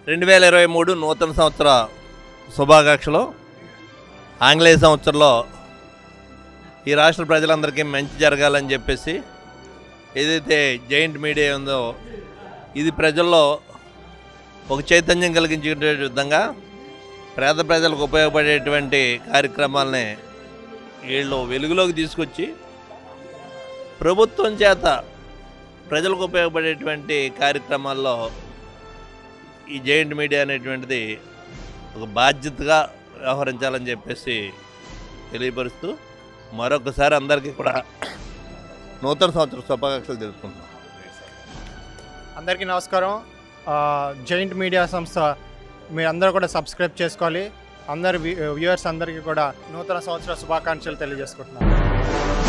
రెండు వేల ఇరవై మూడు నూతన సంవత్సర శుభాకాంక్షలు ఆంగ్లేయ సంవత్సరంలో ఈ రాష్ట్ర ప్రజలందరికీ మంచి జరగాలని చెప్పేసి ఏదైతే జైంట్ మీడియా ఉందో ఇది ప్రజల్లో ఒక చైతన్యం కలిగించే విధంగా పేద ప్రజలకు ఉపయోగపడేటువంటి కార్యక్రమాలని వీళ్ళు వెలుగులోకి తీసుకొచ్చి ప్రభుత్వం చేత ప్రజలకు ఉపయోగపడేటువంటి కార్యక్రమాల్లో ఈ జైంట్ మీడియా అనేటువంటిది ఒక బాధ్యతగా వ్యవహరించాలని చెప్పేసి తెలియపరుస్తూ మరొకసారి అందరికీ కూడా నూతన సంవత్సర శుభాకాంక్షలు తెలుపుకుంటున్నాం అందరికీ నమస్కారం ఆ, జైంట్ మీడియా సంస్థ మీరు అందరూ కూడా సబ్స్క్రైబ్ చేసుకోవాలి అందరు వ్యూవర్స్ అందరికీ కూడా నూతన సంవత్సర శుభాకాంక్షలు తెలియజేసుకుంటున్నాను